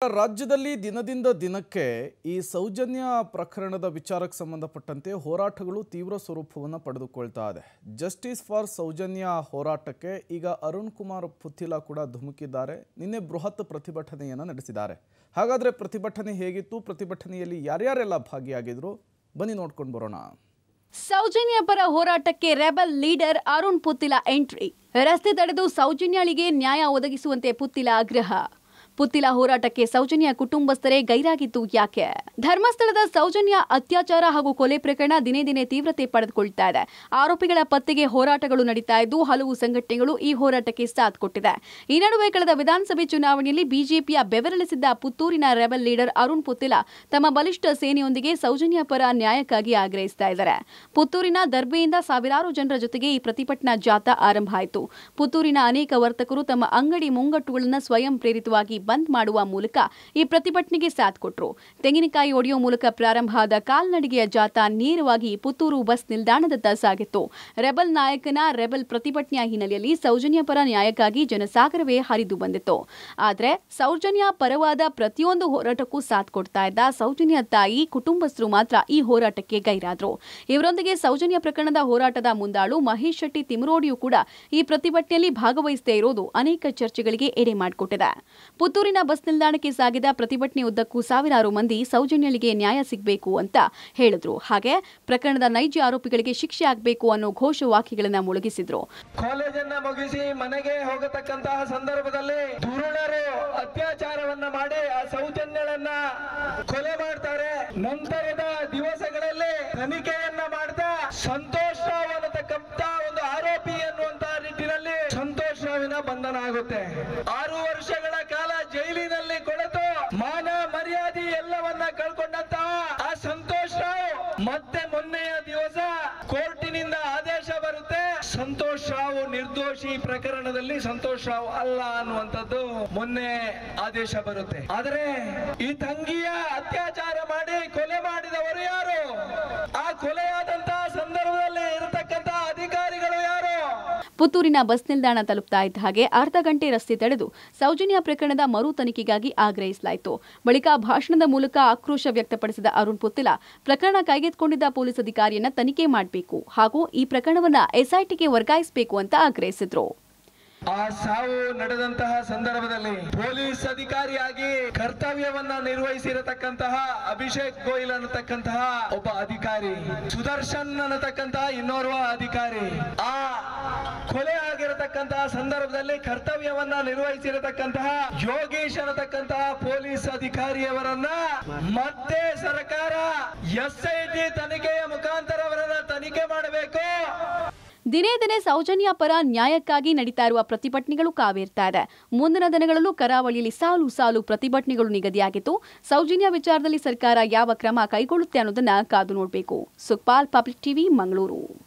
ರಾಜ್ಯದಲ್ಲಿ ದಿನದಿಂದ ದಿನಕ್ಕೆ ಈ ಸೌಜನ್ಯ ಪ್ರಕರಣದ ವಿಚಾರಕ್ಕೆ ಸಂಬಂಧಪಟ್ಟಂತೆ ಹೋರಾಟಗಳು ತೀವ್ರ ಸ್ವರೂಪವನ್ನು ಪಡೆದುಕೊಳ್ತಾ ಇದೆ ಜಸ್ಟಿಸ್ ಫಾರ್ ಸೌಜನ್ಯ ಹೋರಾಟಕ್ಕೆ ಈಗ ಅರುಣ್ ಕುಮಾರ್ ಪುತ್ತಿಲ ಕೂಡ ಧುಮುಕಿದ್ದಾರೆ ನಿನ್ನೆ ಬೃಹತ್ ಪ್ರತಿಭಟನೆಯನ್ನು ನಡೆಸಿದ್ದಾರೆ ಹಾಗಾದರೆ ಪ್ರತಿಭಟನೆ ಹೇಗಿತ್ತು ಪ್ರತಿಭಟನೆಯಲ್ಲಿ ಯಾರ್ಯಾರೆಲ್ಲ ಭಾಗಿಯಾಗಿದ್ರು ಬನ್ನಿ ನೋಡ್ಕೊಂಡು ಬರೋಣ ಸೌಜನ್ಯ ಪರ ಹೋರಾಟಕ್ಕೆ rebel leader Arun Puthila entry ರಸ್ತೆ ತಡೆದು ಸೌಜನ್ಯಳಿಗೆ ನ್ಯಾಯ ಒದಗಿಸುವಂತೆ ಪುತ್ತಿಲ ಆಗ್ರಹ ಪುತ್ತಿಲ ಹೋರಾಟಕ್ಕೆ ಸೌಜನ್ಯ ಕುಟುಂಬಸ್ಥರೇ ಗೈರಾಗಿದ್ದು ಯಾಕೆ ಧರ್ಮಸ್ಥಳದ ಸೌಜನ್ಯ ಅತ್ಯಾಚಾರ ಹಾಗೂ ಕೊಲೆ ಪ್ರಕರಣ ದಿನೇ ದಿನೇ ತೀವ್ರತೆ ಪಡೆದುಕೊಳ್ತಾ ಇದೆ ಆರೋಪಿಗಳ ಪತ್ತೆಗೆ ಹೋರಾಟಗಳು ನಡೀತಾ ಇದ್ದು ಹಲವು ಸಂಘಟನೆಗಳು ಈ ಹೋರಾಟಕ್ಕೆ ಸಾಥ್ ಕೊಟ್ಟಿದೆ ಈ ನಡುವೆ ಕಳೆದ ವಿಧಾನಸಭೆ ಚುನಾವಣೆಯಲ್ಲಿ ಬಿಜೆಪಿಯ ಬೆವರಳಿಸಿದ್ದ ಪುತ್ತೂರಿನ ರೆಬಲ್ ಲೀಡರ್ ಅರುಣ್ ಪುತ್ತಿಲ ತಮ್ಮ ಬಲಿಷ್ಠ ಸೇನೆಯೊಂದಿಗೆ ಸೌಜನ್ಯ ಪರ ನ್ಯಾಯಕ್ಕಾಗಿ ಆಗ್ರಹಿಸ್ತಾ ಇದ್ದಾರೆ ಪುತ್ತೂರಿನ ದರ್ಬೆಯಿಂದ ಸಾವಿರಾರು ಜನರ ಜೊತೆಗೆ ಈ ಪ್ರತಿಭಟನಾ ಜಾಥಾ ಆರಂಭ ಆಯಿತು ಪುತ್ತೂರಿನ ಅನೇಕ ವರ್ತಕರು ತಮ್ಮ ಅಂಗಡಿ ಮುಂಗಟ್ಟುಗಳನ್ನು ಸ್ವಯಂ ಪ್ರೇರಿತವಾಗಿ ಬಂದ್ ಮಾಡುವ ಮೂಲಕ ಈ ಪ್ರತಿಭಟನೆಗೆ ಸಾಥ್ ಕೊಟ್ಟರು ತೆಂಗಿನಕಾಯಿ ಒಡೆಯುವ ಮೂಲಕ ಪ್ರಾರಂಭ ಆದ ಕಾಲ್ನಡಿಗೆಯ ಜಾಥಾ ನೇರವಾಗಿ ಪುತ್ತೂರು ಬಸ್ ನಿಲ್ದಾಣದತ್ತ ಸಾಗಿತ್ತು ರೆಬಲ್ ನಾಯಕನ ರೆಬಲ್ ಪ್ರತಿಭಟನೆಯ ಹಿನ್ನೆಲೆಯಲ್ಲಿ ಸೌಜನ್ಯ ಪರ ನ್ಯಾಯಕ್ಕಾಗಿ ಜನಸಾಗರವೇ ಹರಿದು ಬಂದಿತ್ತು ಆದರೆ ಸೌಜನ್ಯ ಪರವಾದ ಪ್ರತಿಯೊಂದು ಹೋರಾಟಕ್ಕೂ ಸಾಥ್ ಕೊಡ್ತಾ ಇದ್ದ ಸೌಜನ್ಯ ತಾಯಿ ಕುಟುಂಬಸ್ಥರು ಮಾತ್ರ ಈ ಹೋರಾಟಕ್ಕೆ ಗೈರಾದ್ರು ಇವರೊಂದಿಗೆ ಸೌಜನ್ಯ ಪ್ರಕರಣದ ಹೋರಾಟದ ಮುಂದಾಳು ಮಹೇಶ್ ಶೆಟ್ಟಿ ತಿಮರೋಡಿಯು ಕೂಡ ಈ ಪ್ರತಿಭಟನೆಯಲ್ಲಿ ಭಾಗವಹಿಸದೇ ಇರೋದು ಅನೇಕ ಚರ್ಚೆಗಳಿಗೆ ಎಡೆ ಮಾಡಿಕೊಟ್ಟಿದೆ ಪುತ್ತೂರಿನ ಬಸ್ ನಿಲ್ದಾಣಕ್ಕೆ ಸಾಗಿದ ಪ್ರತಿಭಟನೆ ಉದ್ದಕ್ಕೂ ಸಾವಿರಾರು ಮಂದಿ ಸೌಜನ್ಯಳಿಗೆ ನ್ಯಾಯ ಸಿಗಬೇಕು ಅಂತ ಹೇಳಿದ್ರು ಹಾಗೆ ಪ್ರಕರಣದ ನೈಜ ಆರೋಪಿಗಳಿಗೆ ಶಿಕ್ಷೆ ಆಗಬೇಕು ಅನ್ನೋ ಘೋಷವಾಕ್ಯಗಳನ್ನ ಮೊಳಗಿಸಿದ್ರು ಕಾಲೇಜನ್ನ ಮುಗಿಸಿ ಮನೆಗೆ ಹೋಗತಕ್ಕಂತಹ ಸಂದರ್ಭದಲ್ಲಿ ದುರುಳರು ಅತ್ಯಾಚಾರವನ್ನ ಮಾಡಿ ಆ ಸೌಜನ್ಯಳನ್ನ ಕೊಲೆ ಮಾಡ್ತಾರೆ ನಂತರದ ದಿವಸಗಳಲ್ಲಿ ತನಿಖೆಯನ್ನ ಮಾಡ್ತಾ ಸಂತೋಷ್ ರಾವ್ ಅನ್ನತಕ್ಕಂತ ಒಂದು ಆರೋಪಿ ಅನ್ನುವಂತ ನಿಟ್ಟಿನಲ್ಲಿ ಸಂತೋಷ್ ರಾವಿನ ಬಂಧನ ಆಗುತ್ತೆ ಆರು ವರ್ಷಗಳ ಕಾಲ ಜೈಲಿನಲ್ಲಿ ಕೊಳೆತು ಮಾನ ಮರ್ಯಾದೆ ಎಲ್ಲವನ್ನ ಕಳ್ಕೊಂಡಂತಹ ಆ ಸಂತೋಷ್ ರಾವ್ ಮತ್ತೆ ಮೊನ್ನೆಯ ದಿವಸ ಕೋರ್ಟಿನಿಂದ ಆದೇಶ ಬರುತ್ತೆ ಸಂತೋಷ್ ರಾವ್ ನಿರ್ದೋಷಿ ಪ್ರಕರಣದಲ್ಲಿ ಸಂತೋಷ್ ರಾವ್ ಅಲ್ಲ ಅನ್ನುವಂಥದ್ದು ಮೊನ್ನೆ ಆದೇಶ ಬರುತ್ತೆ ಆದರೆ ಈ ತಂಗಿಯ ಅತ್ಯಾಚಾರ ಮಾಡಿ ಕೊಲೆ ಮಾಡಿದವರು ಯಾರು ಆ ಕೊಲೆಯಾದಂತಹ ಸಂದರ್ಭದಲ್ಲಿ ಇರತಕ್ಕಂತಹ ಅಧಿಕಾರಿಗಳು ಯಾರು ಪುತ್ತೂರಿನ ಬಸ್ ನಿಲ್ದಾಣ ತಲುಪ್ತಾ ಇದ್ದ ಹಾಗೆ ಅರ್ಧ ಗಂಟೆ ರಸ್ತೆ ತಡೆದು ಸೌಜನ್ಯ ಪ್ರಕರಣದ ಮರು ತನಿಖೆಗಾಗಿ ಆಗ್ರಹಿಸಲಾಯಿತು ಬಳಿಕ ಭಾಷಣದ ಮೂಲಕ ಆಕ್ರೋಶ ವ್ಯಕ್ತಪಡಿಸಿದ ಅರುಣ್ ಪುತ್ತಿಲ ಪ್ರಕರಣ ಕೈಗೆತ್ತಿಕೊಂಡಿದ್ದ ಪೊಲೀಸ್ ಅಧಿಕಾರಿಯನ್ನ ತನಿಖೆ ಮಾಡಬೇಕು ಹಾಗೂ ಈ ಪ್ರಕರಣವನ್ನ ಎಸ್ಐಟಿಗೆ ವರ್ಗಾಯಿಸಬೇಕು ಅಂತ ಆಗ್ರಹಿಸಿದ್ರು ಆ ಸಾವು ನಡೆದಂತಹ ಸಂದರ್ಭದಲ್ಲಿ ಪೊಲೀಸ್ ಅಧಿಕಾರಿಯಾಗಿ ಕರ್ತವ್ಯವನ್ನ ನಿರ್ವಹಿಸಿರತಕ್ಕಂತಹ ಅಭಿಷೇಕ್ ಗೋಯಲ್ ಅನ್ನತಕ್ಕಂತಹ ಒಬ್ಬ ಅಧಿಕಾರಿ ಸುದರ್ಶನ್ ಅನ್ನತಕ್ಕಂತಹ ಇನ್ನೋರ್ವ ಅಧಿಕಾರಿ ಆ ಕೊಲೆ ಆಗಿರತಕ್ಕಂತಹ ಸಂದರ್ಭದಲ್ಲಿ ಕರ್ತವ್ಯವನ್ನ ನಿರ್ವಹಿಸಿರತಕ್ಕಂತಹ ಯೋಗೇಶ್ ಅನ್ನತಕ್ಕಂತಹ ಪೊಲೀಸ್ ಅಧಿಕಾರಿಯವರನ್ನ ಮತ್ತೆ ಸರ್ಕಾರ ಎಸ್ ಐ ಟಿ ತನಿಖೆಯ ಮುಖಾಂತರ ಅವರನ್ನ ತನಿಖೆ ಮಾಡಬೇಕು ದಿನೇ ದಿನೇ ಸೌಜನ್ಯ ಪರ ನ್ಯಾಯಕ್ಕಾಗಿ ನಡೀತಾ ಇರುವ ಪ್ರತಿಭಟನೆಗಳು ಕಾವೇರ್ತಾ ಇದೆ ಮುಂದಿನ ದಿನಗಳಲ್ಲೂ ಕರಾವಳಿಯಲ್ಲಿ ಸಾಲು ಸಾಲು ಪ್ರತಿಭಟನೆಗಳು ನಿಗದಿಯಾಗಿತ್ತು ಸೌಜನ್ಯ ವಿಚಾರದಲ್ಲಿ ಸರ್ಕಾರ ಯಾವ ಕ್ರಮ ಕೈಗೊಳ್ಳುತ್ತೆ ಅನ್ನೋದನ್ನ ಕಾದು ನೋಡಬೇಕು ಸುಕ್ಪಾಲ್ ಪಬ್ಲಿಕ್ ಟಿವಿ ಮಂಗಳೂರು